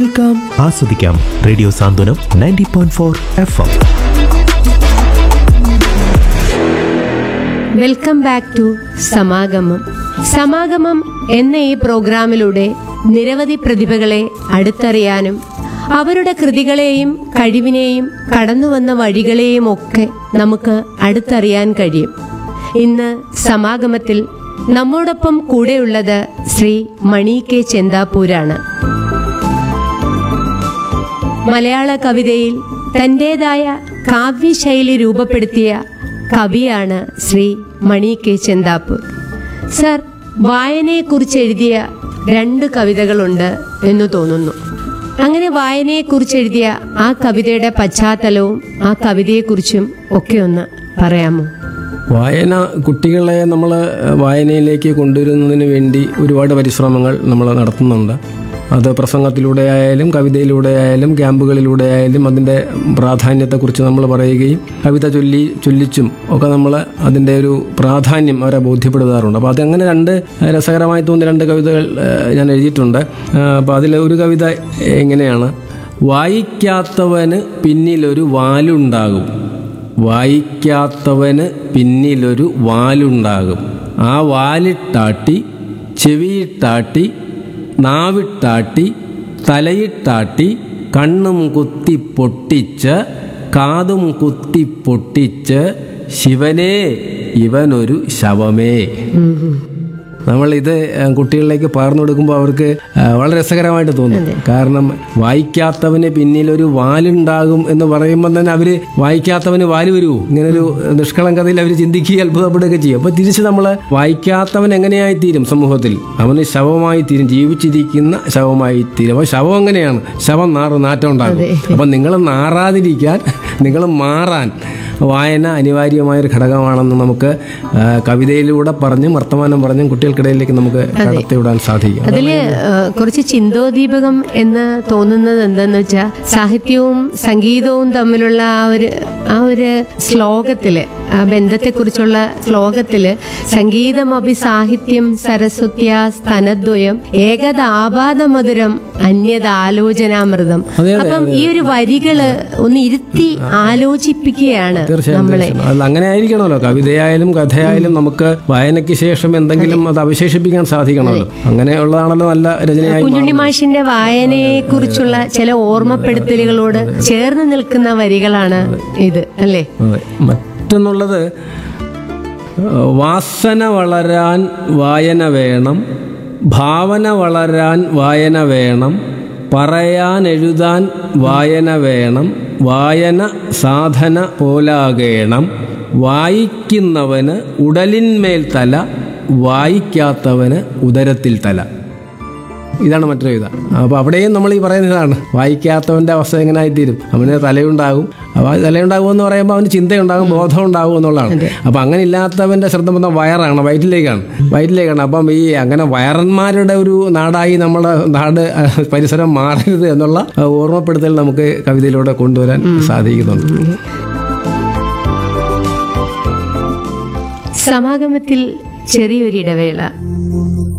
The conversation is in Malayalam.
കേൾക്കാം ആസ്വദിക്കാം radio Santhwanam ninety point four F M welcome back to Samagamam Samagamam എന്ന ഈ പ്രോഗ്രാമിലൂടെ നിരവധി പ്രതിഭകളെ അടുത്തറിയാനും അവരുടെ കൃതികളെയും കഴിവിനെയും കടന്നുവന്ന വഴികളെയും ഒക്കെ നമുക്ക് അടുത്തറിയാൻ കഴിയും ഇന്ന് സമാഗമത്തിൽ നമ്മോടൊപ്പം കൂടെയുള്ളത് ശ്രീ മണി കെ ചെന്താപ്പൂരാണ് മലയാള കവിതയിൽ തന്റേതായ കാവ്യശൈലി രൂപപ്പെടുത്തിയ കവിയാണ് ശ്രീ മണി കെ ചെന്താപ്പൂർ സർ വായനയെക്കുറിച്ച് എഴുതിയ രണ്ട് കവിതകളുണ്ട് എന്ന് തോന്നുന്നു അങ്ങനെ വായനയെക്കുറിച്ച് എഴുതിയ ആ കവിതയുടെ പശ്ചാത്തലവും ആ കവിതയെക്കുറിച്ചും ഒക്കെ ഒന്ന് പറയാമോ വായന കുട്ടികളെ നമ്മൾ വായനയിലേക്ക് കൊണ്ടുവരുന്നതിന് വേണ്ടി ഒരുപാട് പരിശ്രമങ്ങൾ നമ്മൾ നടത്തുന്നുണ്ട് അത് പ്രസംഗത്തിലൂടെ ആയാലും കവിതയിലൂടെ ആയാലും ക്യാമ്പുകളിലൂടെ ആയാലും അതിൻ്റെ പ്രാധാന്യത്തെക്കുറിച്ച് നമ്മൾ പറയുകയും കവിത ചൊല്ലി ചൊല്ലിച്ചും ഒക്കെ നമ്മൾ അതിൻ്റെ ഒരു പ്രാധാന്യം അവരെ ബോധ്യപ്പെടുത്താറുണ്ട് അപ്പോൾ അതങ്ങനെ രണ്ട് രസകരമായി തോന്നിയ രണ്ട് കവിതകൾ ഏഹ്, ഞാൻ എഴുതിയിട്ടുണ്ട് അപ്പോൾ അതിൽ ഒരു കവിത എങ്ങനെയാണ് വായിക്കാത്തവന് പിന്നിലൊരു വാലുണ്ടാകും വായിക്കാത്തവന് പിന്നിലൊരു വാലുണ്ടാകും ആ വാലിട്ടാട്ടി ചെവിയിട്ടാട്ടി നാവിട്ടാട്ടി തലയിട്ടാട്ടി കണ്ണും കുത്തി പൊട്ടിച്ച് കാതും കുത്തി പൊട്ടിച്ച് ശിവനേ ഇവനൊരു ശവമേ നമ്മൾ ഇത് ഏഹ്, കുട്ടികളിലേക്ക് പകർന്നു കൊടുക്കുമ്പോൾ അവർക്ക് ഏഹ്, വളരെ രസകരമായിട്ട് തോന്നും കാരണം വായിക്കാത്തവന് പിന്നിലൊരു വാലുണ്ടാകും എന്ന് പറയുമ്പോൾ തന്നെ അവര് വായിക്കാത്തവന് വാല് വരുമോ ഇങ്ങനൊരു നിഷ്കളങ്കതയിൽ അവർ ചിന്തിക്കുകയും അത്ഭുതപ്പെടുകയൊക്കെ ചെയ്യും അപ്പോൾ തിരിച്ച് നമ്മൾ വായിക്കാത്തവൻ എങ്ങനെയായി തീരും സമൂഹത്തിൽ അവന് ശവമായി തീരും ജീവിച്ചിരിക്കുന്ന ശവമായി തീരും അപ്പോൾ ശവം എങ്ങനെയാണ് ശവം നാറ് നാറ്റം ഉണ്ടാകും അപ്പം നിങ്ങൾ നാറാതിരിക്കാൻ നിങ്ങൾ മാറാൻ വായന അനിവാര്യമായൊരു ഘടകമാണെന്ന് നമുക്ക് ആ, കവിതയിലൂടെ പറഞ്ഞും വർത്തമാനം പറഞ്ഞും കുട്ടികൾക്കിടയിലേക്ക് നമുക്ക് കടത്തിവിടാൻ സാധിക്കും അതില് ഏഹ്, കുറച്ച് ചിന്തോദീപകം എന്ന് തോന്നുന്നത് എന്തെന്ന് വെച്ചാൽ സാഹിത്യവും സംഗീതവും തമ്മിലുള്ള ആ ഒരു ആ ഒരു ശ്ലോകത്തില് ആ ബന്ധത്തെക്കുറിച്ചുള്ള ശ്ലോകത്തില് സംഗീതമപി സാഹിത്യം സരസ്വത്യ സ്തനദ്വയം ഏകദാപാദമധുരം അന്യതാലോചനാമൃതം അതെ, അതെ, അപ്പം ഈ ഒരു വരികള് ഒന്ന് ഇരുത്തി ആലോചിപ്പിക്കുകയാണ് തീർച്ചയായും നമ്മളെ തീർച്ചയായും. അത് അങ്ങനെ ആയിരിക്കണമല്ലോ കവിതയായാലും കഥയായാലും നമുക്ക് വായനയ്ക്ക് ശേഷം എന്തെങ്കിലും അത് അവശേഷിപ്പിക്കാൻ സാധിക്കണമല്ലോ അങ്ങനെയുള്ളതാണല്ലോ നല്ല രചനയായി കുഞ്ഞുണ്ണി മാഷിന്റെ വായനയെ കുറിച്ചുള്ള ചില ഓർമ്മപ്പെടുത്തലുകളോട് ചേർന്ന് നിൽക്കുന്ന വരികളാണ് ഇത് അല്ലേ അതെ മറ്റൊന്നുള്ളത് ഏഹ്, വാസന വളരാൻ വായന വേണം ഭാവന വളരാൻ വായന വേണം പറയാൻ എഴുതാൻ വായന വേണം വായന സാധന പോലാകേണം വായിക്കുന്നവന് ഉടലിന്മേൽ തല വായിക്കാത്തവന് ഉദരത്തിൽ തല ഇതാണ് മറ്റൊരു ഇത അപ്പോൾ അവിടെയും നമ്മൾ ഈ പറയുന്ന ഇതാണ് വായിക്കാത്തവൻ്റെ അവസ്ഥ എങ്ങനെ ആയിത്തീരും അവന് തലയുണ്ടാകും അപ്പോൾ ആ തലയുണ്ടാകും എന്ന് പറയുമ്പോൾ അവന് ചിന്തയുണ്ടാകും ബോധം ഉണ്ടാകും എന്നുള്ളതാണ് അപ്പോൾ അങ്ങനെ ഇല്ലാത്തവൻ്റെ ശ്രദ്ധ മൊത്തം വയറാണ് വയറ്റിലേക്കാണ് വയറ്റിലേക്കാണ് അപ്പം ഈ അങ്ങനെ വയറന്മാരുടെ ഒരു നാടായി നമ്മുടെ നാട് അഹ്, പരിസരം മാറരുത് എന്നുള്ള അഹ്, ഓർമ്മപ്പെടുത്തൽ നമുക്ക് കവിതയിലൂടെ കൊണ്ടുവരാൻ സാധിക്കുന്നുണ്ട് സമാഗമത്തിൽ ചെറിയൊരിടവേള